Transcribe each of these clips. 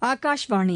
ஆகாஷ்வாணி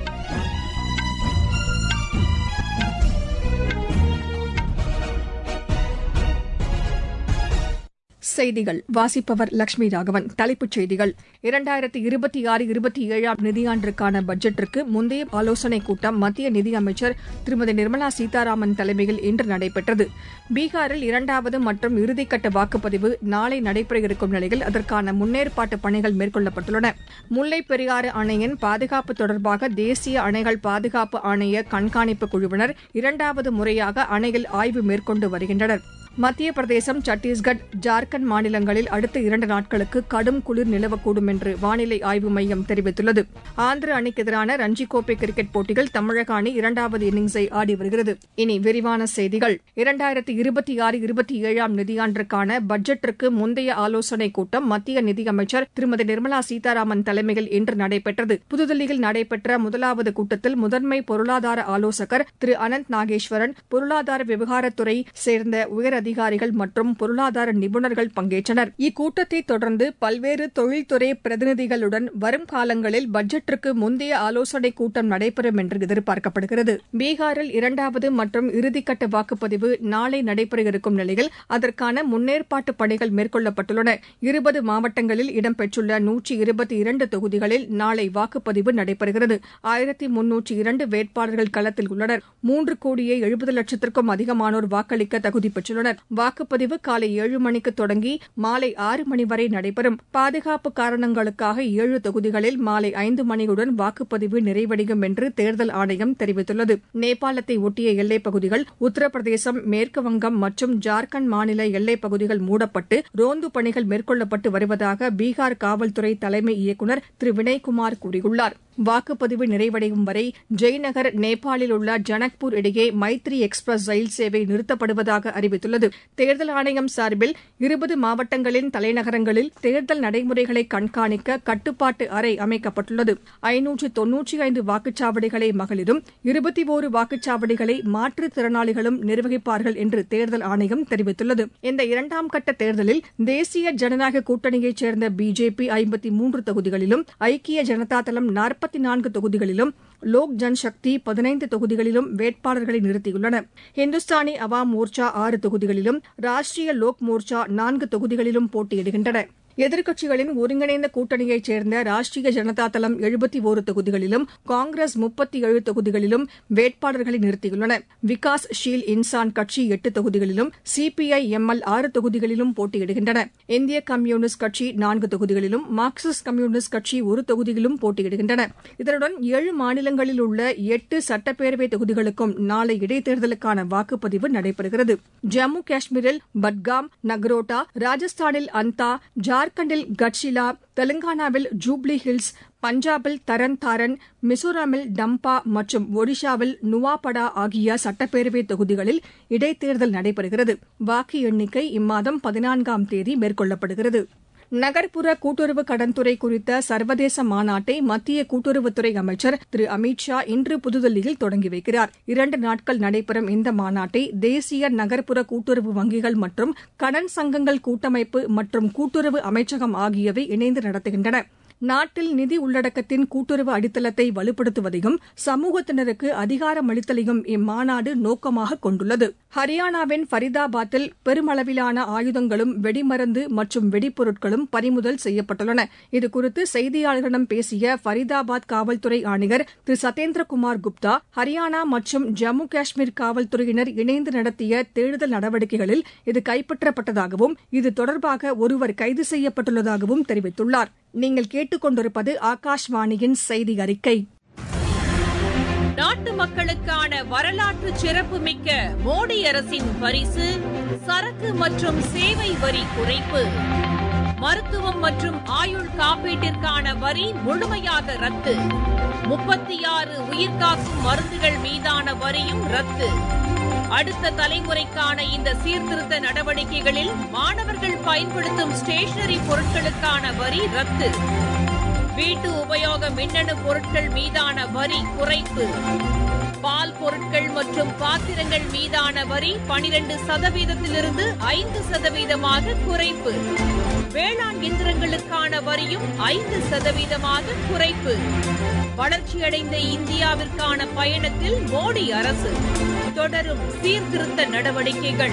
செய்திகள் வாசிப்பவர் லட்சுமி ராகவன் தலைப்புச் செய்திகள் இரண்டாயிரத்தி இருபத்தி ஆறு இருபத்தி ஏழாம் நிதியாண்டிற்கான பட்ஜெட்டிற்கு முந்தைய ஆலோசனைக் கூட்டம் மத்திய நிதியமைச்சர் திருமதி நிர்மலா சீதாராமன் தலைமையில் இன்று நடைபெற்றது பீகாரில் இரண்டாவது மற்றும் இறுதிக்கட்ட வாக்குப்பதிவு நாளை நடைபெற இருக்கும் நிலையில் அதற்கான முன்னேற்பாட்டு பணிகள் மேற்கொள்ளப்பட்டுள்ளன முல்லைப் பெரியாறு அணையின் பாதுகாப்பு தொடர்பாக தேசிய அணைகள் பாதுகாப்பு ஆணைய கண்காணிப்பு குழுவினர் இரண்டாவது முறையாக அணையில் ஆய்வு மேற்கொண்டு வருகின்றனர் மத்திய பிரதேசம் சத்தீஸ்கர் ஜார்க்கண்ட் மாநிலங்களில் அடுத்த இரண்டு நாட்களுக்கு கடும் குளிர் நிலவக்கூடும் என்று வானிலை ஆய்வு மையம் தெரிவித்துள்ளது ஆந்திர அணிக்கு எதிரான ரஞ்சி கோப்பை கிரிக்கெட் போட்டியில் தமிழக அணி இரண்டாவது இன்னிங்ஸை ஆடி வருகிறது இனி விரிவான செய்திகள் இரண்டாயிரத்தி இருபத்தி ஆறு இருபத்தி ஏழாம் நிதியாண்டிற்கான பட்ஜெட்டிற்கு முந்தைய ஆலோசனைக் கூட்டம் மத்திய நிதியமைச்சர் திருமதி நிர்மலா சீதாராமன் தலைமையில் இன்று நடைபெற்றது புதுதில்லியில் நடைபெற்ற முதலாவது கூட்டத்தில் முதன்மை பொருளாதார ஆலோசகர் திரு அனந்த் நாகேஸ்வரன் பொருளாதார விவகாரத்துறை சேர்ந்த உயர் அதிகாரிகள் மற்றும் பொருளாதார நிபுணர்கள் பங்கேற்றனர் இக்கூட்டத்தை தொடர்ந்து பல்வேறு தொழில்துறை பிரதிநிதிகளுடன் வரும் காலங்களில் பட்ஜெட்டிற்கு முந்தைய ஆலோசனைக் கூட்டம் நடைபெறும் என்று எதிர்பார்க்கப்படுகிறது பீகாரில் இரண்டாவது மற்றும் இறுதிக்கட்ட வாக்குப்பதிவு நாளை நடைபெற இருக்கும் நிலையில் அதற்கான முன்னேற்பாட்டு பணிகள் மேற்கொள்ளப்பட்டுள்ளன இருபது மாவட்டங்களில் இடம்பெற்றுள்ள நூற்றி இருபத்தி இரண்டு தொகுதிகளில் நாளை வாக்குப்பதிவு நடைபெறுகிறது ஆயிரத்தி முன்னூற்றி இரண்டு வேட்பாளர்கள் களத்தில் உள்ளனர் மூன்று கோடியே எழுபது லட்சத்திற்கும் அதிகமானோர் வாக்களிக்க தகுதி பெற்றுள்ளனர் வாக்குப்பதிவு காலை ஏழு மணிக்கு தொடங்கி மாலை ஆறு மணி வரை நடைபெறும் பாதுகாப்பு காரணங்களுக்காக ஏழு தொகுதிகளில் மாலை ஐந்து மணியுடன் வாக்குப்பதிவு நிறைவடையும் என்று தேர்தல் ஆணையம் தெரிவித்துள்ளது நேபாளத்தை ஒட்டிய எல்லைப் பகுதிகள் உத்தரப்பிரதேசம் மேற்குவங்கம் மற்றும் ஜார்க்கண்ட் மாநில எல்லைப் பகுதிகள் மூடப்பட்டு ரோந்து பணிகள் மேற்கொள்ளப்பட்டு வருவதாக பீகார் காவல்துறை தலைமை இயக்குநர் திரு வினய்குமார் கூறியுள்ளார் வாக்குப்பதிவு நிறைவடையும் வரை ஜெய்நகர் நேபாளில் உள்ள ஜனக்பூர் இடையே மைத்ரி எக்ஸ்பிரஸ் ரயில் சேவை நிறுத்தப்படுவதாக அறிவித்துள்ளது தேர்தல் ஆணையம் சார்பில் இருபது மாவட்டங்களின் தலைநகரங்களில் தேர்தல் நடைமுறைகளை கண்காணிக்க கட்டுப்பாட்டு அறை அமைக்கப்பட்டுள்ளது ஐநூற்று தொன்னூற்றி ஐந்து வாக்குச்சாவடிகளை மகளிரும் இருபத்தி ஒரு வாக்குச்சாவடிகளை மாற்றுத்திறனாளிகளும் நிர்வகிப்பார்கள் என்று தேர்தல் ஆணையம் தெரிவித்துள்ளது இந்த இரண்டாம் கட்ட தேர்தலில் தேசிய ஜனநாயக கூட்டணியைச் சேர்ந்த பிஜேபி ஐம்பத்தி மூன்று தொகுதிகளிலும் ஐக்கிய ஜனதா தளம் நாற்பத்தி முப்பத்தி நான்கு தொகுதிகளிலும் லோக் ஜன்சக்தி பதினைந்து தொகுதிகளிலும் வேட்பாளர்களை நிறுத்தியுள்ளன இந்துஸ்தானி அவாம் மோர்ச்சா ஆறு தொகுதிகளிலும் ராஷ்டிரிய லோக் மோர்ச்சா நான்கு தொகுதிகளிலும் போட்டியிடுகின்றன எதிர்க்கட்சிகளின் ஒருங்கிணைந்த கூட்டணியைச் சேர்ந்த ராஷ்டிரிய ஜனதா தளம் எழுபத்தி ஒரு தொகுதிகளிலும் காங்கிரஸ் முப்பத்தி ஏழு தொகுதிகளிலும் வேட்பாளர்களை நிறுத்தியுள்ளன விகாஸ் ஷீல் இன்சான் கட்சி எட்டு தொகுதிகளிலும் சிபிஐ எம்எல் ஆறு தொகுதிகளிலும் போட்டியிடுகின்றன இந்திய கம்யூனிஸ்ட் கட்சி நான்கு தொகுதிகளிலும் மார்க்சிஸ்ட் கம்யூனிஸ்ட் கட்சி ஒரு தொகுதியிலும் போட்டியிடுகின்றன இதனுடன் ஏழு மாநிலங்களில் உள்ள எட்டு சட்டப்பேரவை தொகுதிகளுக்கும் நாளை இடைத்தேர்தலுக்கான வாக்குப்பதிவு நடைபெறுகிறது ஜம்மு காஷ்மீரில் பட்காம் நக்ரோட்டா ராஜஸ்தானில் அந்தா ஜார்க்கண்டில் கட்சிலா தெலங்கானாவில் ஜூப்ளி ஹில்ஸ் பஞ்சாபில் தரன் தாரன் மிசோராமில் டம்பா மற்றும் ஒடிஷாவில் நுவாபடா ஆகிய சட்டப்பேரவை தொகுதிகளில் இடைத்தேர்தல் நடைபெறுகிறது வாக்கு எண்ணிக்கை இம்மாதம் பதினான்காம் தேதி மேற்கொள்ளப்படுகிறது நகர்ப்புற கூட்டுறவு கடன்துறை குறித்த சர்வதேச மாநாட்டை மத்திய கூட்டுறவுத்துறை அமைச்சர் திரு அமித் ஷா இன்று புதுதில்லியில் தொடங்கி வைக்கிறார் இரண்டு நாட்கள் நடைபெறும் இந்த மாநாட்டை தேசிய நகர்ப்புற கூட்டுறவு வங்கிகள் மற்றும் கடன் சங்கங்கள் கூட்டமைப்பு மற்றும் கூட்டுறவு அமைச்சகம் ஆகியவை இணைந்து நடத்துகின்றன நாட்டில் நிதி உள்ளடக்கத்தின் கூட்டுறவு அடித்தளத்தை வலுப்படுத்துவதையும் சமூகத்தினருக்கு அதிகாரமளித்தலையும் இம்மாநாடு நோக்கமாக கொண்டுள்ளது ஹரியானாவின் ஃபரிதாபாத்தில் பெருமளவிலான ஆயுதங்களும் வெடிமருந்து மற்றும் வெடிப்பொருட்களும் பறிமுதல் செய்யப்பட்டுள்ளன இதுகுறித்து செய்தியாளர்களிடம் பேசிய ஃபரிதாபாத் காவல்துறை ஆணையர் திரு சத்யேந்திரகுமார் குப்தா ஹரியானா மற்றும் ஜம்மு காஷ்மீர் காவல்துறையினர் இணைந்து நடத்திய தேடுதல் நடவடிக்கைகளில் இது கைப்பற்றப்பட்டதாகவும் இது தொடர்பாக ஒருவர் கைது செய்யப்பட்டுள்ளதாகவும் தெரிவித்துள்ளார் நீங்கள் கேட்டுக்கொண்டிருப்பது ஆகாஷ்வாணியின் செய்தி அறிக்கை நாட்டு மக்களுக்கான வரலாற்று சிறப்புமிக்க மோடி அரசின் பரிசு சரக்கு மற்றும் சேவை வரி குறைப்பு மருத்துவம் மற்றும் ஆயுள் காப்பீட்டிற்கான வரி முழுமையாக ரத்து முப்பத்தி ஆறு உயிர்காக்கும் மருந்துகள் மீதான வரியும் ரத்து அடுத்த தலைமுறைக்கான இந்த சீர்திருத்த நடவடிக்கைகளில் மாணவர்கள் பயன்படுத்தும் ஸ்டேஷனரி பொருட்களுக்கான வரி ரத்து வீட்டு உபயோக மின்னணு பொருட்கள் மீதான வரி குறைப்பு பால் பொருட்கள் மற்றும் பாத்திரங்கள் மீதான வரி பனிரெண்டு சதவீதத்திலிருந்து ஐந்து சதவீதமாக குறைப்பு வேளாண் இயந்திரங்களுக்கான வரியும் ஐந்து சதவீதமாக குறைப்பு வளர்ச்சியடைந்த இந்தியாவிற்கான பயணத்தில் மோடி அரசு தொடரும் சீர்திருத்த நடவடிக்கைகள்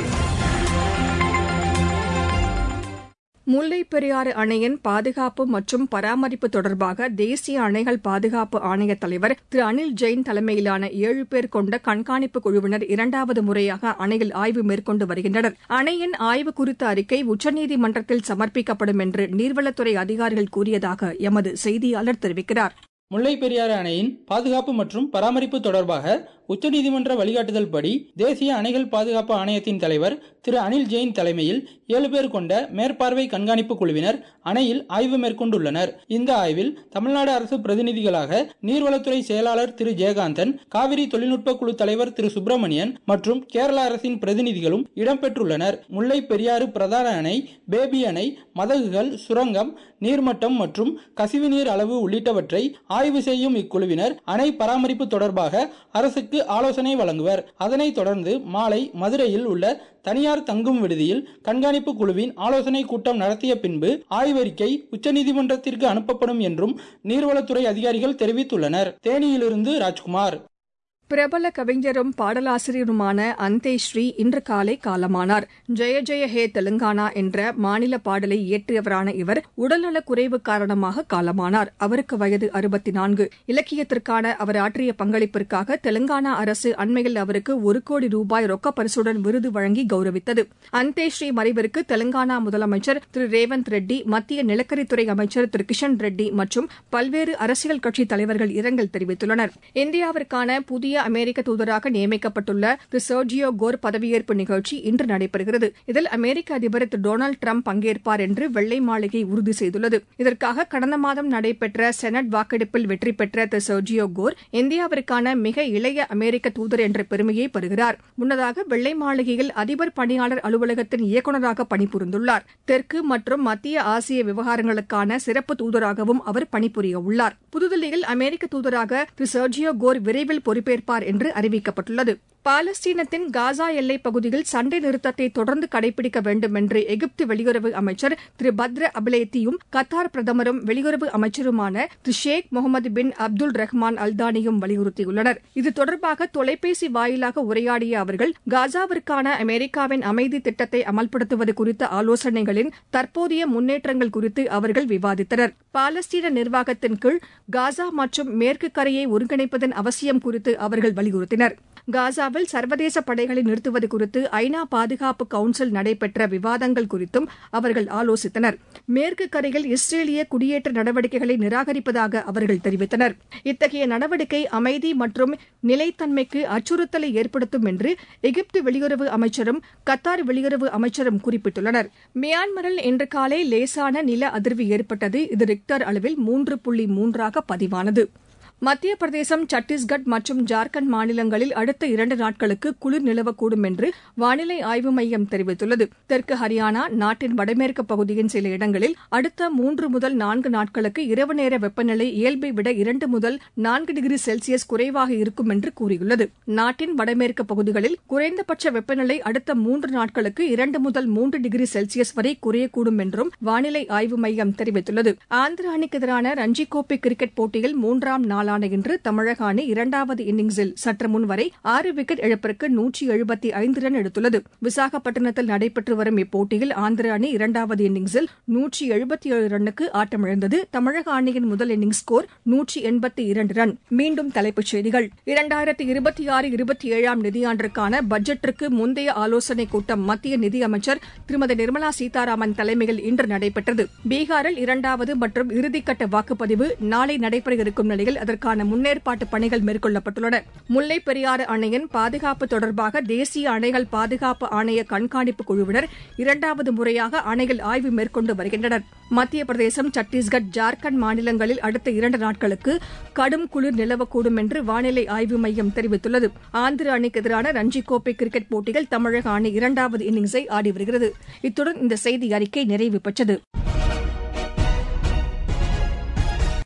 முல்லைப் பெரியாறு அணையின் பாதுகாப்பு மற்றும் பராமரிப்பு தொடர்பாக தேசிய அணைகள் பாதுகாப்பு ஆணைய தலைவர் திரு அனில் ஜெயின் தலைமையிலான ஏழு பேர் கொண்ட கண்காணிப்பு குழுவினர் இரண்டாவது முறையாக அணையில் ஆய்வு மேற்கொண்டு வருகின்றனர் அணையின் ஆய்வு குறித்த அறிக்கை உச்சநீதிமன்றத்தில் சமர்ப்பிக்கப்படும் என்று நீர்வளத்துறை அதிகாரிகள் கூறியதாக எமது செய்தியாளர் தெரிவிக்கிறார் முல்லை பெரியாறு அணையின் பாதுகாப்பு மற்றும் பராமரிப்பு தொடர்பாக உச்சநீதிமன்ற வழிகாட்டுதல் படி தேசிய அணைகள் பாதுகாப்பு ஆணையத்தின் தலைவர் திரு அனில் ஜெயின் தலைமையில் ஏழு பேர் கொண்ட மேற்பார்வை கண்காணிப்பு குழுவினர் அணையில் ஆய்வு மேற்கொண்டுள்ளனர் இந்த ஆய்வில் தமிழ்நாடு அரசு பிரதிநிதிகளாக நீர்வளத்துறை செயலாளர் திரு ஜெயகாந்தன் காவிரி தொழில்நுட்ப குழு தலைவர் திரு சுப்பிரமணியன் மற்றும் கேரள அரசின் பிரதிநிதிகளும் இடம்பெற்றுள்ளனர் முல்லை பெரியாறு பிரதான அணை பேபி அணை மதகுகள் சுரங்கம் நீர்மட்டம் மற்றும் கசிவுநீர் அளவு உள்ளிட்டவற்றை ஆய்வு செய்யும் இக்குழுவினர் அணை பராமரிப்பு தொடர்பாக அரசுக்கு ஆலோசனை வழங்குவர் அதனைத் தொடர்ந்து மாலை மதுரையில் உள்ள தனியார் தங்கும் விடுதியில் கண்காணிப்பு குழுவின் ஆலோசனை கூட்டம் நடத்திய பின்பு ஆய்வறிக்கை உச்சநீதிமன்றத்திற்கு அனுப்பப்படும் என்றும் நீர்வளத்துறை அதிகாரிகள் தெரிவித்துள்ளனர் தேனியிலிருந்து ராஜ்குமார் பிரபல கவிஞரும் பாடலாசிரியருமான அந்தே ஸ்ரீ இன்று காலை காலமானார் ஜெய ஜெய ஹே தெலுங்கானா என்ற மாநில பாடலை இயற்றியவரான இவர் உடல்நலக் குறைவு காரணமாக காலமானார் அவருக்கு வயது அறுபத்தி நான்கு இலக்கியத்திற்கான அவர் ஆற்றிய பங்களிப்பிற்காக தெலுங்கானா அரசு அண்மையில் அவருக்கு ஒரு கோடி ரூபாய் ரொக்க பரிசுடன் விருது வழங்கி கௌரவித்தது அந்தே ஸ்ரீ மறைவிற்கு தெலுங்கானா முதலமைச்சர் திரு ரேவந்த் ரெட்டி மத்திய நிலக்கரித்துறை அமைச்சர் திரு கிஷன் ரெட்டி மற்றும் பல்வேறு அரசியல் கட்சித் தலைவர்கள் இரங்கல் தெரிவித்துள்ளனர் இந்தியாவிற்கான புதிய அமெரிக்க தூதராக நியமிக்கப்பட்டுள்ள திரு சர்ஜியோ கோர் பதவியேற்பு நிகழ்ச்சி இன்று நடைபெறுகிறது இதில் அமெரிக்க அதிபர் திரு டொனால்டு டிரம்ப் பங்கேற்பார் என்று வெள்ளை மாளிகை உறுதி செய்துள்ளது இதற்காக கடந்த மாதம் நடைபெற்ற செனட் வாக்கெடுப்பில் வெற்றி பெற்ற திரு சர்ஜியோ கோர் இந்தியாவிற்கான மிக இளைய அமெரிக்க தூதர் என்ற பெருமையை பெறுகிறார் முன்னதாக வெள்ளை மாளிகையில் அதிபர் பணியாளர் அலுவலகத்தின் இயக்குநராக பணிபுரிந்துள்ளார் தெற்கு மற்றும் மத்திய ஆசிய விவகாரங்களுக்கான சிறப்பு தூதராகவும் அவர் பணிபுரிய உள்ளார் புதுதில்லியில் அமெரிக்க தூதராக திரு சர்ஜியோ கோர் விரைவில் பொறுப்பேற்பார் என்று அறிவிக்கப்பட்டுள்ளது பாலஸ்தீனத்தின் காசா எல்லைப் பகுதியில் சண்டை நிறுத்தத்தை தொடர்ந்து கடைபிடிக்க வேண்டும் என்று எகிப்து வெளியுறவு அமைச்சர் திரு பத்ர அபிலேத்தியும் கத்தார் பிரதமரும் வெளியுறவு அமைச்சருமான திரு ஷேக் முகமது பின் அப்துல் ரஹ்மான் அல்தானியும் வலியுறுத்தியுள்ளனர் இது தொடர்பாக தொலைபேசி வாயிலாக உரையாடிய அவர்கள் காசாவிற்கான அமெரிக்காவின் அமைதி திட்டத்தை அமல்படுத்துவது குறித்த ஆலோசனைகளின் தற்போதைய முன்னேற்றங்கள் குறித்து அவர்கள் விவாதித்தனர் பாலஸ்தீன நிர்வாகத்தின் கீழ் காசா மற்றும் மேற்கு கரையை ஒருங்கிணைப்பதன் அவசியம் குறித்து அவர்கள் வலியுறுத்தினர் காசாவில் சர்வதேச படைகளை நிறுத்துவது குறித்து ஐநா பாதுகாப்பு கவுன்சில் நடைபெற்ற விவாதங்கள் குறித்தும் அவர்கள் ஆலோசித்தனர் மேற்கு கரையில் இஸ்ரேலிய குடியேற்ற நடவடிக்கைகளை நிராகரிப்பதாக அவர்கள் தெரிவித்தனர் இத்தகைய நடவடிக்கை அமைதி மற்றும் நிலைத்தன்மைக்கு அச்சுறுத்தலை ஏற்படுத்தும் என்று எகிப்து வெளியுறவு அமைச்சரும் கத்தார் வெளியுறவு அமைச்சரும் குறிப்பிட்டுள்ளனர் மியான்மரில் இன்று காலை லேசான நில அதிர்வு ஏற்பட்டது இது ரிக்டர் அளவில் மூன்று புள்ளி மூன்றாக பதிவானது மத்திய பிரதேசம் சத்தீஸ்கட் மற்றும் ஜார்க்கண்ட் மாநிலங்களில் அடுத்த இரண்டு நாட்களுக்கு குளிர் நிலவக்கூடும் என்று வானிலை ஆய்வு மையம் தெரிவித்துள்ளது தெற்கு ஹரியானா நாட்டின் வடமேற்கு பகுதியின் சில இடங்களில் அடுத்த மூன்று முதல் நான்கு நாட்களுக்கு இரவு நேர வெப்பநிலை இயல்பை விட இரண்டு முதல் நான்கு டிகிரி செல்சியஸ் குறைவாக இருக்கும் என்று கூறியுள்ளது நாட்டின் வடமேற்கு பகுதிகளில் குறைந்தபட்ச வெப்பநிலை அடுத்த மூன்று நாட்களுக்கு இரண்டு முதல் மூன்று டிகிரி செல்சியஸ் வரை குறையக்கூடும் என்றும் வானிலை ஆய்வு மையம் தெரிவித்துள்ளது ஆந்திர அணிக்கு எதிரான ரஞ்சி கோப்பை கிரிக்கெட் போட்டியில் மூன்றாம் நாள் நாளான இன்று தமிழக அணி இரண்டாவது இன்னிங்ஸில் சற்று முன் வரை ஆறு விக்கெட் இழப்பிற்கு நூற்றி எழுபத்தி ஐந்து ரன் எடுத்துள்ளது விசாகப்பட்டினத்தில் நடைபெற்று வரும் இப்போட்டியில் ஆந்திர அணி இரண்டாவது இன்னிங்ஸில் நூற்றி எழுபத்தி ஏழு ரன்னுக்கு ஆட்டமிழந்தது தமிழக அணியின் முதல் இன்னிங்ஸ் ஸ்கோர் நூற்றி எண்பத்தி இரண்டு ரன் மீண்டும் தலைப்புச் செய்திகள் இரண்டாயிரத்தி இருபத்தி ஆறு இருபத்தி ஏழாம் நிதியாண்டிற்கான பட்ஜெட்டிற்கு முந்தைய ஆலோசனைக் கூட்டம் மத்திய நிதியமைச்சர் திருமதி நிர்மலா சீதாராமன் தலைமையில் இன்று நடைபெற்றது பீகாரில் இரண்டாவது மற்றும் இறுதிக்கட்ட வாக்குப்பதிவு நாளை நடைபெற இருக்கும் நிலையில் அதற்கான முன்னேற்பாட்டு பணிகள் மேற்கொள்ளப்பட்டுள்ளன முல்லைப் பெரியாறு அணையின் பாதுகாப்பு தொடர்பாக தேசிய அணைகள் பாதுகாப்பு ஆணைய கண்காணிப்பு குழுவினர் இரண்டாவது முறையாக அணையில் ஆய்வு மேற்கொண்டு வருகின்றனர் மத்திய பிரதேசம் சத்தீஸ்கட் ஜார்க்கண்ட் மாநிலங்களில் அடுத்த இரண்டு நாட்களுக்கு கடும் குளிர் நிலவக்கூடும் என்று வானிலை ஆய்வு மையம் தெரிவித்துள்ளது ஆந்திர அணிக்கு எதிரான ரஞ்சி கோப்பை கிரிக்கெட் போட்டியில் தமிழக அணி இரண்டாவது இன்னிங்ஸை ஆடி வருகிறது இத்துடன் இந்த செய்தி அறிக்கை நிறைவு பெற்றது